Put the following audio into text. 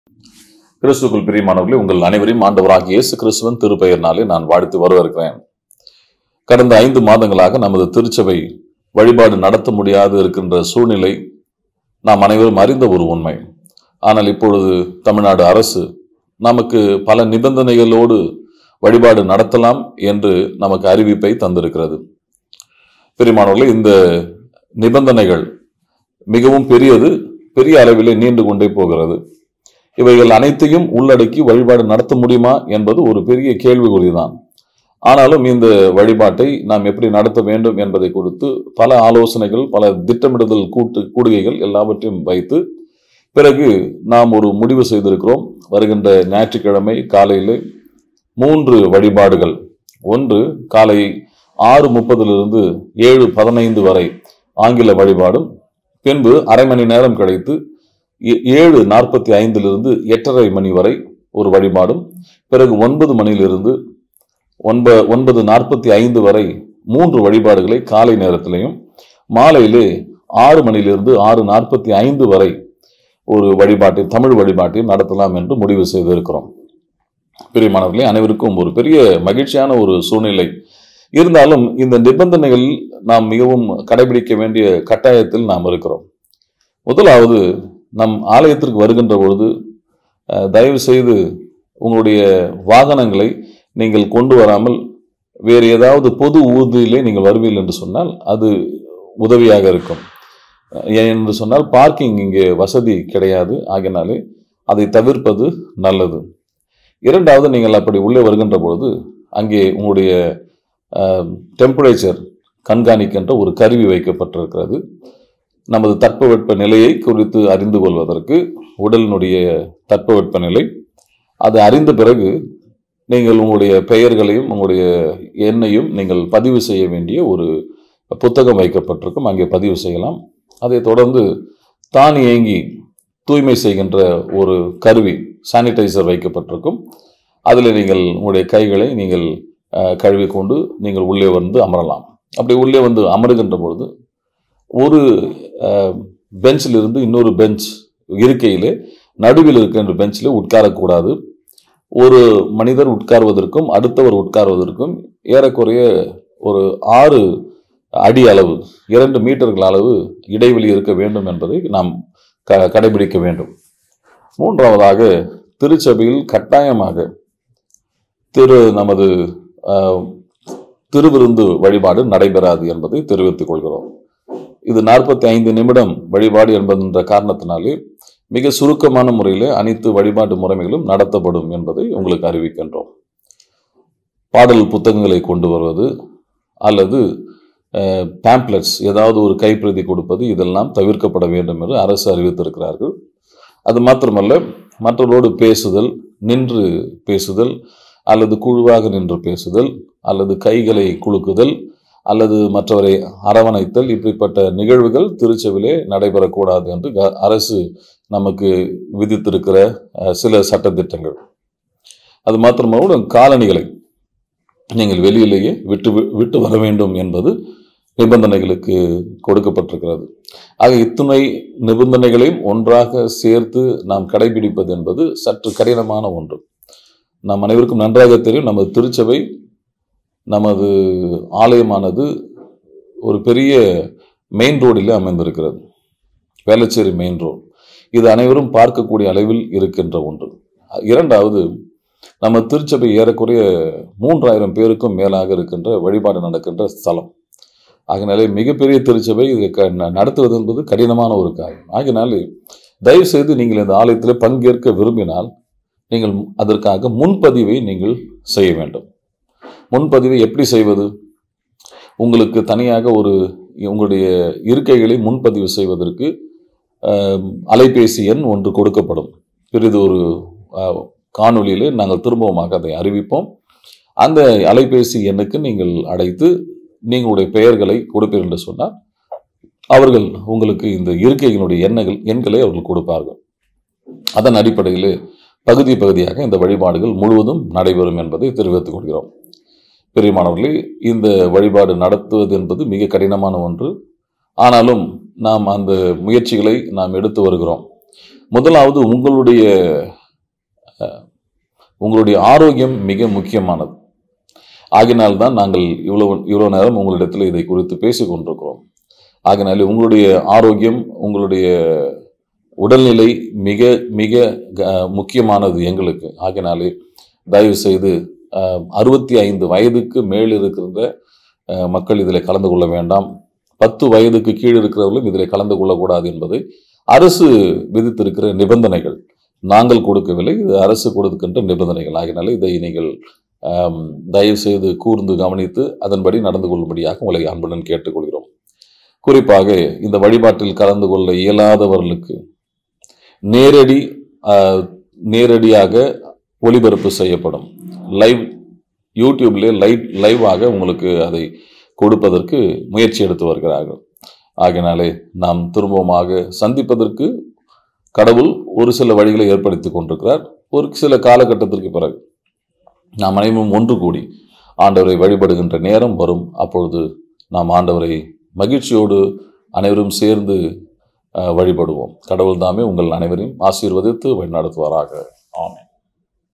கிறிஸ்துக்குள் பிரியமானவர்களே உங்கள் அனைவரையும் ஆண்டவராகிய இயேசு கிறிஸ்துவன் திருப்பெயர்னாலே நான் வாழ்த்து வரவேற்கிறேன் கடந்த ஐந்து மாதங்களாக நமது திருச்சபை வழிபாடு நடத்த முடியாது இருக்கின்ற சூழ்நிலை நாம் அனைவரும் அறிந்த ஒரு உண்மை ஆனால் இப்பொழுது தமிழ்நாடு அரசு நமக்கு பல நிபந்தனைகளோடு வழிபாடு நடத்தலாம் என்று நமக்கு அறிவிப்பை தந்திருக்கிறது பிரியமானவர்களே இந்த நிபந்தனைகள் மிகவும் பெரியது பெரிய அளவிலே நீண்டு கொண்டே போகிறது இவைகள் அனைத்தையும் உள்ளடக்கி வழிபாடு நடத்த முடியுமா என்பது ஒரு பெரிய கேள்விக்குறிதான் ஆனாலும் இந்த வழிபாட்டை நாம் எப்படி நடத்த வேண்டும் என்பதை குறித்து பல ஆலோசனைகள் பல திட்டமிடுதல் கூட்டு கூடுகைகள் எல்லாவற்றையும் வைத்து பிறகு நாம் ஒரு முடிவு செய்திருக்கிறோம் வருகின்ற ஞாயிற்றுக்கிழமை காலையில் மூன்று வழிபாடுகள் ஒன்று காலை ஆறு முப்பதிலிருந்து ஏழு பதினைந்து வரை ஆங்கில வழிபாடும் பின்பு அரை மணி நேரம் கழித்து ஏ- ஏழு நாற்பத்தி ஐந்திலிருந்து எட்டரை மணி வரை ஒரு வழிபாடும் பிறகு ஒன்பது மணியிலிருந்து ஒன்ப ஒன்பது நாற்பத்தி ஐந்து வரை மூன்று வழிபாடுகளை காலை நேரத்திலையும் மாலையிலே ஆறு மணியிலிருந்து ஆறு நாற்பத்தி ஐந்து வரை ஒரு வழிபாட்டை தமிழ் வழிபாட்டையும் நடத்தலாம் என்று முடிவு செய்திருக்கிறோம் பிரியமானவர்களே அனைவருக்கும் ஒரு பெரிய மகிழ்ச்சியான ஒரு சூழ்நிலை இருந்தாலும் இந்த நிபந்தனைகள் நாம் மிகவும் கடைபிடிக்க வேண்டிய கட்டாயத்தில் நாம் இருக்கிறோம் முதலாவது நம் ஆலயத்திற்கு வருகின்ற பொழுது அஹ், தயவு செய்து உங்களுடைய வாகனங்களை நீங்கள் கொண்டு வராமல் வேறு ஏதாவது பொது ஊர்தியிலே நீங்கள் வருவீர்கள் என்று சொன்னால் அது உதவியாக இருக்கும் அஹ், ஏன் என்று சொன்னால் பார்க்கிங் இங்கே வசதி கிடையாது ஆகினாலே அதை தவிர்ப்பது நல்லது இரண்டாவது நீங்கள் அப்படி உள்ளே வருகின்ற பொழுது அங்கே உங்களுடைய டெம்பரேச்சர் கண்காணிக்கின்ற ஒரு கருவி வைக்கப்பட்டிருக்கிறது நமது தட்பவெட்ப நிலையை குறித்து அறிந்து கொள்வதற்கு உடலினுடைய தட்பவெட்ப நிலை அது அறிந்த பிறகு நீங்கள் உங்களுடைய பெயர்களையும் உங்களுடைய எண்ணையும் நீங்கள் பதிவு செய்ய வேண்டிய ஒரு புத்தகம் வைக்கப்பட்டிருக்கும் அங்கே பதிவு செய்யலாம் அதைத் தொடர்ந்து தானியங்கி தூய்மை செய்கின்ற ஒரு கருவி சானிடைசர் வைக்கப்பட்டிருக்கும் அதில் நீங்கள் உங்களுடைய கைகளை நீங்கள் அஹ், கழுவிக்கொண்டு நீங்கள் உள்ளே வந்து அமரலாம் அப்படி உள்ளே வந்து அமருகின்ற பொழுது ஒரு பெஞ்சில் இருந்து இன்னொரு பெஞ்ச் இருக்கையிலே நடுவில் இருக்கின்ற பெஞ்சில் உட்காரக்கூடாது ஒரு மனிதர் உட்கார்வதற்கும் அடுத்தவர் உட்கார்வதற்கும் ஏறக்குறைய ஒரு ஆறு அடி அளவு இரண்டு மீட்டர்கள் அளவு இடைவெளி இருக்க வேண்டும் என்பதை நாம் க கடைபிடிக்க வேண்டும் மூன்றாவதாக திருச்சபையில் கட்டாயமாக திரு நமது ஆஹ், திருவிருந்து வழிபாடு நடைபெறாது என்பதை தெரிவித்துக் கொள்கிறோம் இது நாற்பத்தி ஐந்து நிமிடம் வழிபாடு என்பதென்ற காரணத்தினாலே மிக சுருக்கமான முறையில் அனைத்து வழிபாட்டு முறைமைகளும் நடத்தப்படும் என்பதை உங்களுக்கு அறிவிக்கின்றோம் பாடல் புத்தகங்களை கொண்டு வருவது அல்லது பேம்ப்ளெட்ஸ் ஏதாவது ஒரு கைப்பிரதி கொடுப்பது இதெல்லாம் தவிர்க்கப்பட வேண்டும் என்று அரசு அறிவித்திருக்கிறார்கள் அது மாத்திரமல்ல மற்றவர்களோடு பேசுதல் நின்று பேசுதல் அல்லது குழுவாக நின்று பேசுதல் அல்லது கைகளை குலுக்குதல் அல்லது மற்றவரை அரவணைத்தல் இப்படிப்பட்ட நிகழ்வுகள் திருச்செவிலே நடைபெறக்கூடாது என்று க- அரசு நமக்கு விதித்திருக்கிற அஹ், சில சட்டத்திட்டங்கள் அது மாத்திரமல்ல காலணிகளை நீங்கள் வெளியிலேயே விட்டு வி- விட்டு வர வேண்டும் என்பது நிபந்தனைகளுக்கு கொடுக்கப்பட்டிருக்கிறது ஆக இத்துணை நிபந்தனைகளையும் ஒன்றாக சேர்த்து நாம் கடைபிடிப்பது என்பது சற்று கடினமான ஒன்று நம் அனைவருக்கும் நன்றாக தெரியும் நமது திருச்சபை நமது ஆலயமானது ஒரு பெரிய மெயின் ரோடில் அமைந்திருக்கிறது வேளச்சேரி மெயின் ரோடு இது அனைவரும் பார்க்கக்கூடிய அளவில் இருக்கின்ற ஒன்று இரண்டாவது நம்ம திருச்சபை ஏறக்குறைய மூன்றாயிரம் பேருக்கும் மேலாக இருக்கின்ற வழிபாடு நடக்கின்ற ஸ்தலம் ஆகினாலே மிகப்பெரிய திருச்சபை இது க ந- நடத்துவது என்பது கடினமான ஒரு காரியம் ஆகினாலே தயவு செய்து நீங்கள் இந்த ஆலயத்தில் பங்கேற்க விரும்பினால் நீங்கள் அதற்காக முன்பதிவை நீங்கள் செய்ய வேண்டும் முன்பதிவை எப்படி செய்வது உங்களுக்கு தனியாக ஒரு உங்களுடைய இருக்கைகளை முன்பதிவு செய்வதற்கு ஆம், அலைபேசி எண் ஒன்று கொடுக்கப்படும் பிறிது ஒரு ஆ, காணொளியிலே நாங்கள் திரும்பவுமாக அதை அறிவிப்போம் அந்த அலைபேசி எண்ணுக்கு நீங்கள் அழைத்து நீங்களுடைய பெயர்களை கொடுப்பீர்கள் என்று சொன்னால் அவர்கள் உங்களுக்கு இந்த இருக்கைகளுடைய எண்ணுகள் எண்களை அவர்கள் கொடுப்பார்கள் அதன் அடிப்படையில் பகுதி பகுதியாக இந்த வழிபாடுகள் முழுவதும் நடைபெறும் என்பதை தெரிவித்துக் கொள்கிறோம் பெரியமானவர்களே இந்த வழிபாடு நடத்துவது என்பது மிக கடினமான ஒன்று ஆனாலும் நாம் அந்த முயற்சிகளை நாம் எடுத்து வருகிறோம் முதலாவது உங்களுடைய அஹ், உங்களுடைய ஆரோக்கியம் மிக முக்கியமானது ஆகினால் தான் நாங்கள் இவ்வளவு இவ்வளவு நேரம் உங்களிடத்தில் இதை குறித்து பேசிக் கொண்டிருக்கிறோம் ஆகினாலே உங்களுடைய ஆரோக்கியம் உங்களுடைய உடல்நிலை மிக மிக க- முக்கியமானது எங்களுக்கு ஆகினாலே தயவு செய்து அறுபத்தி ஐந்து வயதுக்கு மேல் இருக்கின்ற அஹ், மக்கள் இதில் கலந்து கொள்ள வேண்டாம் பத்து வயதுக்கு கீழ் இருக்கிறவர்களும் இதில் கலந்து கொள்ளக்கூடாது என்பது அரசு விதித்திருக்கிற நிபந்தனைகள் நாங்கள் கொடுக்கவில்லை இது அரசு கொடுக்கின்ற நிபந்தனைகள் ஆகினாலே இதை நீங்கள் ஆம், தயவு செய்து கூர்ந்து கவனித்து அதன்படி நடந்து கொள்ளும்படியாக உங்களை அன்புடன் கேட்டுக்கொள்கிறோம் குறிப்பாக இந்த வழிபாட்டில் கலந்து கொள்ள இயலாதவர்களுக்கு நேரடி ஆ, நேரடியாக ஒளிபரப்பு செய்யப்படும் லைவ் யூடியூப்லேயே லைவ் லைவாக உங்களுக்கு அதை கொடுப்பதற்கு முயற்சி எடுத்து வருகிறார்கள் ஆகையினாலே நாம் திரும்பவுமாக சந்திப்பதற்கு கடவுள் ஒரு சில வழிகளை ஏற்படுத்தி கொண்டிருக்கிறார் ஒரு சில காலகட்டத்திற்கு பிறகு நாம் அனைவரும் ஒன்று கூடி ஆண்டவரை வழிபடுகின்ற நேரம் வரும் அப்பொழுது நாம் ஆண்டவரை மகிழ்ச்சியோடு அனைவரும் சேர்ந்து அஹ், வழிபடுவோம் கடவுள் தாமே உங்கள் அனைவரையும் ஆசீர்வதித்து வழிநடத்துவாராக ஆமென்